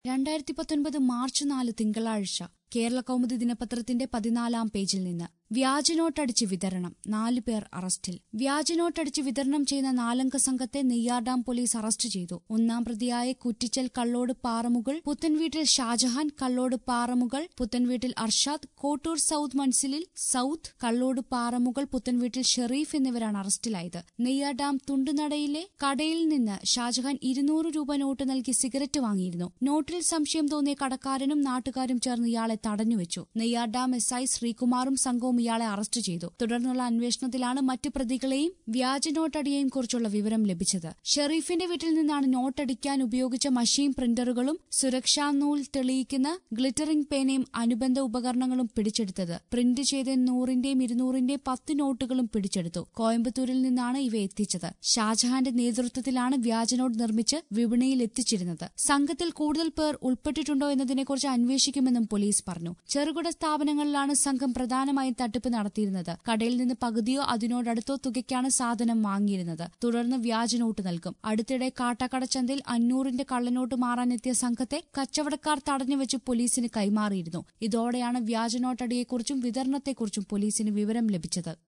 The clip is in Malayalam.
രണ്ടായിരത്തി പത്തൊൻപത് മാർച്ച് നാല് തിങ്കളാഴ്ച കേരള കൗമുദി ദിനപത്രത്തിന്റെ പതിനാലാം പേജിൽ നിന്ന് വ്യാജനോട്ടടിച്ച് വിതരണം നാല് പേർ അറസ്റ്റിൽ വ്യാജനോട്ടടിച്ച് വിതരണം ചെയ്യുന്ന നാലംഗ സംഘത്തെ നെയ്യാർഡാം പോലീസ് അറസ്റ്റ് ചെയ്തു ഒന്നാം പ്രതിയായ കുറ്റിച്ചൽ കള്ളോട് പാറമുകൾ പുത്തൻവീട്ടിൽ ഷാജഹാൻ കള്ളോട് പാറമുകൾ പുത്തൻവീട്ടിൽ അർഷാദ് കോട്ടൂർ സൌത്ത് മൻസിലിൽ സൌത്ത് കള്ളോട് പാറമുകൾ പുത്തൻവീട്ടിൽ ഷെറീഫ് എന്നിവരാണ് അറസ്റ്റിലായത് നെയ്യാർഡാം തുണ്ടുനടയിലെ കടയിൽ നിന്ന് ഷാജഹാൻ ഇരുന്നൂറ് രൂപ നോട്ട് നൽകി സിഗരറ്റ് വാങ്ങിയിരുന്നു നോട്ടിൽ സംശയം തോന്നിയ കടക്കാരനും നാട്ടുകാരും ചേർന്ന് ഇയാളെ തടഞ്ഞുവെച്ചു നെയ്യാർഡാം എസ് ഐ ശ്രീകുമാറും സംഘവും ഇയാളെ അറസ്റ്റ് ചെയ്തു തുടർന്നുള്ള അന്വേഷണത്തിലാണ് മറ്റു പ്രതികളെയും വ്യാജ നോട്ടടിയെയും കുറിച്ചുള്ള വിവരം ലഭിച്ചത് ഷെറീഫിന്റെ വീട്ടിൽ നിന്നാണ് നോട്ടടിക്കാൻ ഉപയോഗിച്ച മഷീൻ പ്രിന്ററുകളും സുരക്ഷാ നൂൽ തെളിയിക്കുന്ന ഗ്ലിറ്ററിംഗ് പേനയും അനുബന്ധ ഉപകരണങ്ങളും പിടിച്ചെടുത്തത് പ്രിന്റ് ചെയ്ത നൂറിന്റെയും ഇരുന്നൂറിന്റെയും പത്ത് നോട്ടുകളും പിടിച്ചെടുത്തു കോയമ്പത്തൂരിൽ നിന്നാണ് ഇവ എത്തിച്ചത് ഷാജഹാന്റെ നേതൃത്വത്തിലാണ് വ്യാജ നോട്ട് നിർമ്മിച്ച് വിപണിയിൽ എത്തിച്ചിരുന്നത് സംഘത്തിൽ കൂടുതൽ പേർ ഉൾപ്പെട്ടിട്ടുണ്ടോ എന്നതിനെക്കുറിച്ച് അന്വേഷിക്കുമെന്നും പോലീസ് പറഞ്ഞു ചെറുകിട സ്ഥാപനങ്ങളിലാണ് സംഘം പ്രധാനമായും തട്ടിപ്പ് നടത്തിയിരുന്നത് കടയിൽ നിന്ന് പകുതിയോ അതിനോടടുത്തോ തുകയ്ക്കാണ് സാധനം വാങ്ങിയിരുന്നത് തുടർന്ന് വ്യാജ നോട്ട് നൽകും അടുത്തിടെ കാട്ടാക്കട ചന്തയിൽ അഞ്ഞൂറിന്റെ കള്ളനോട്ട് മാറാനെത്തിയ സംഘത്തെ കച്ചവടക്കാർ തടഞ്ഞുവെച്ച് പോലീസിന് കൈമാറിയിരുന്നു ഇതോടെയാണ് വ്യാജ നോട്ടടിയെക്കുറിച്ചും വിതരണത്തെക്കുറിച്ചും പോലീസിന് വിവരം ലഭിച്ചത്